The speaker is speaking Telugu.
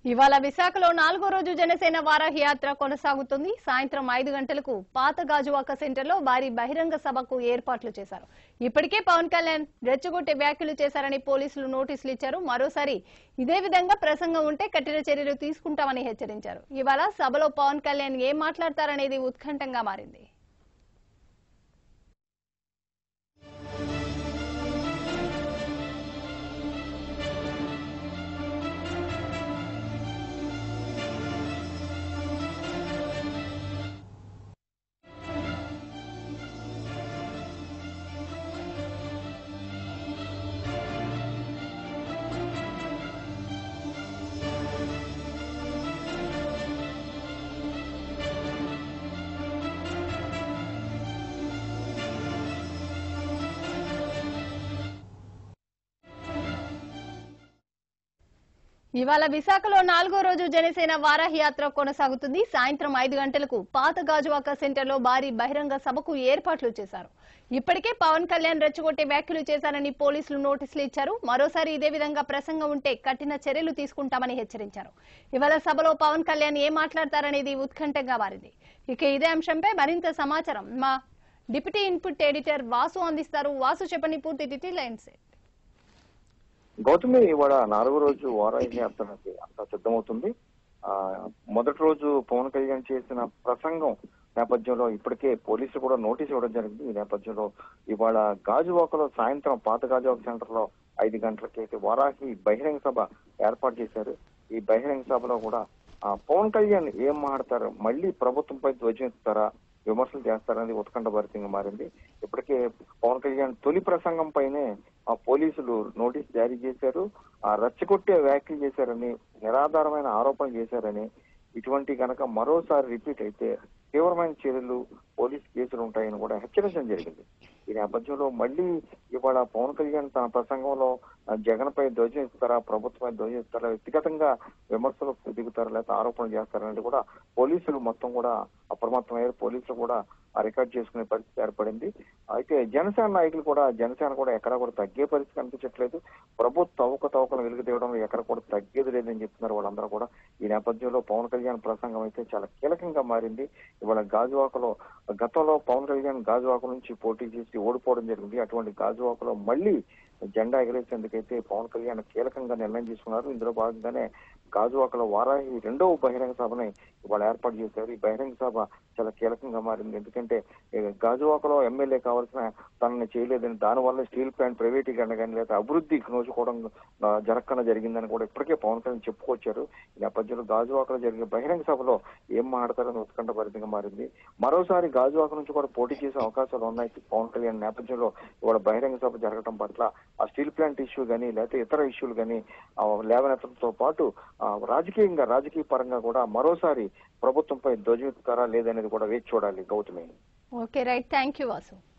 ఇవాళ విశాఖలో నాలుగో రోజు జనసేన వారాహి యాత్ర కొనసాగుతుంది సాయంత్రం ఐదు గంటలకు పాత గాజువాక సెంటర్లో భారీ బహిరంగ సభకు ఏర్పాట్లు చేశారు ఇప్పటికే పవన్ కళ్యాణ్ రెచ్చగొట్టే వ్యాఖ్యలు చేశారని పోలీసులు నోటీసులు ఇచ్చారు మరోసారి ఇదే విధంగా ప్రసంగం ఉంటే కఠిన చర్యలు తీసుకుంటామని హెచ్చరించారు ఇవాళ సభలో పవన్ కళ్యాణ్ ఏం మాట్లాడతారనేది ఉత్కంఠంగా మారింది ఇవాళ విశాఖలో నాలుగో రోజు జనసేన వారాహి యాత్ర కొనసాగుతుంది సాయంత్రం ఐదు గంటలకు పాత గాజువాక సెంటర్లో భారీ బహిరంగ సభకు ఏర్పాట్లు చేశారు ఇప్పటికే పవన్ కళ్యాణ్ రెచ్చగొట్టే వ్యాఖ్యలు చేశారని పోలీసులు నోటీసులు ఇచ్చారు మరోసారి ఇదే విధంగా ప్రసంగం ఉంటే కఠిన చర్యలు తీసుకుంటామని హెచ్చరించారు ఇవాళ సభలో పవన్ కళ్యాణ్ ఏం మాట్లాడతారనేది ఉత్కంఠంగా మారింది ఇక ఇదే అంశంపై మరింత సమాచారం మా డిప్యూటీ ఇన్పుట్ ఎడిటర్ వాసు అందిస్తారు వాసు చెప్పని పూర్తి డీటెయిల్స్ గౌతమి ఇవాళ నాలుగో రోజు వారాహి యాత్రకి అంతా సిద్ధమవుతుంది ఆ మొదటి రోజు పవన్ కళ్యాణ్ చేసిన ప్రసంగం నేపథ్యంలో ఇప్పటికే పోలీసులు కూడా నోటీస్ ఇవ్వడం జరిగింది ఈ నేపథ్యంలో ఇవాళ గాజువాకలో సాయంత్రం పాత గాజువాక సెంటర్ లో ఐదు గంటలకి అయితే వారాహి బహిరంగ సభ ఏర్పాటు చేశారు ఈ బహిరంగ సభలో కూడా ఆ పవన్ కళ్యాణ్ ఏం మాట్లాడతారు మళ్ళీ ప్రభుత్వంపై ధ్వజమెత్తుతారా విమర్శలు చేస్తారనేది ఉత్కంఠభరితంగా మారింది ఇప్పటికే పవన్ కళ్యాణ్ తొలి ప్రసంగం పైనే ఆ పోలీసులు నోటీస్ జారీ చేశారు ఆ రచ్చగొట్టే వ్యాఖ్యలు చేశారని నిరాధారమైన ఆరోపణలు చేశారని ఇటువంటి గనక మరోసారి రిపీట్ అయితే తీవ్రమైన చర్యలు పోలీస్ కేసులు ఉంటాయని కూడా హెచ్చరించడం జరిగింది ఈ నేపథ్యంలో మళ్ళీ ఇవాళ పవన్ కళ్యాణ్ తన ప్రసంగంలో ఆ, జగన్ పై ధ్వజం ఇస్తారా ప్రభుత్వపై ధ్వజం ఇస్తారా వ్యక్తిగతంగా విమర్శలు దిగుతారా లేకపోతే ఆరోపణలు చేస్తారనేది కూడా పోలీసులు మొత్తం కూడా అప్రమత్తమయ్యారు పోలీసులు కూడా ఆ రికార్డ్ చేసుకునే పరిస్థితి ఏర్పడింది అయితే జనసేన నాయకులు కూడా జనసేన కూడా ఎక్కడా కూడా తగ్గే పరిస్థితి కనిపించట్లేదు ప్రభుత్వ తవ్వక తవ్వకలు వెలుగు తీయడంలో ఎక్కడ కూడా తగ్గేది లేదని చెప్తున్నారు వాళ్ళందరూ కూడా ఈ నేపథ్యంలో పవన్ కళ్యాణ్ ప్రసంగం అయితే చాలా కీలకంగా మారింది ఇవాళ గాజువాకలో గతంలో పవన్ కళ్యాణ్ గాజువాక నుంచి పోటీ చేసి ఓడిపోవడం జరిగింది అటువంటి గాజువాకలో మళ్ళీ జెండా ఎగరేసేందుకైతే పవన్ కళ్యాణ్ కీలకంగా నిర్ణయం తీసుకున్నారు ఇందులో భాగంగానే గాజువాకలో వారాహి రెండవ బహిరంగ సభని ఇవాళ ఏర్పాటు చేశారు ఈ బహిరంగ సభ చాలా కీలకంగా మారింది ఎందుకంటే ఏ, గాజువాకలో ఎమ్మెల్యే కావాల్సిన తనని చేయలేదని దానివల్ల స్టీల్ ప్లాంట్ ప్రైవేటీకరణ కానీ లేదా అభివృద్ధి నోచుకోవడం ఆ, జరగకుండా జరిగిందని కూడా ఇప్పటికే పవన్ కళ్యాణ్ చెప్పుకొచ్చారు ఈ నేపథ్యంలో గాజువాకలో జరిగిన బహిరంగ సభలో ఏం మాట్లాడతారని ఉత్కంఠ భరితంగా మారింది మరోసారి గాజువాక నుంచి కూడా పోటీ చేసే అవకాశాలు ఉన్నాయి పవన్ కళ్యాణ్ నేపథ్యంలో ఇవాళ బహిరంగ సభ జరగడం పట్ల ఆ స్టీల్ ప్లాంట్ ఇష్యూ కానీ లేకపోతే ఇతర ఇష్యూలు కానీ లేవనెత్తడంతో పాటు ఆ, రాజకీయంగా రాజకీయ పరంగా కూడా మరోసారి ప్రభుత్వంపై ధ్వజమెత్తుతారా లేదనేది కూడా వేచి చూడాలి Gautami okay right thank you Vasu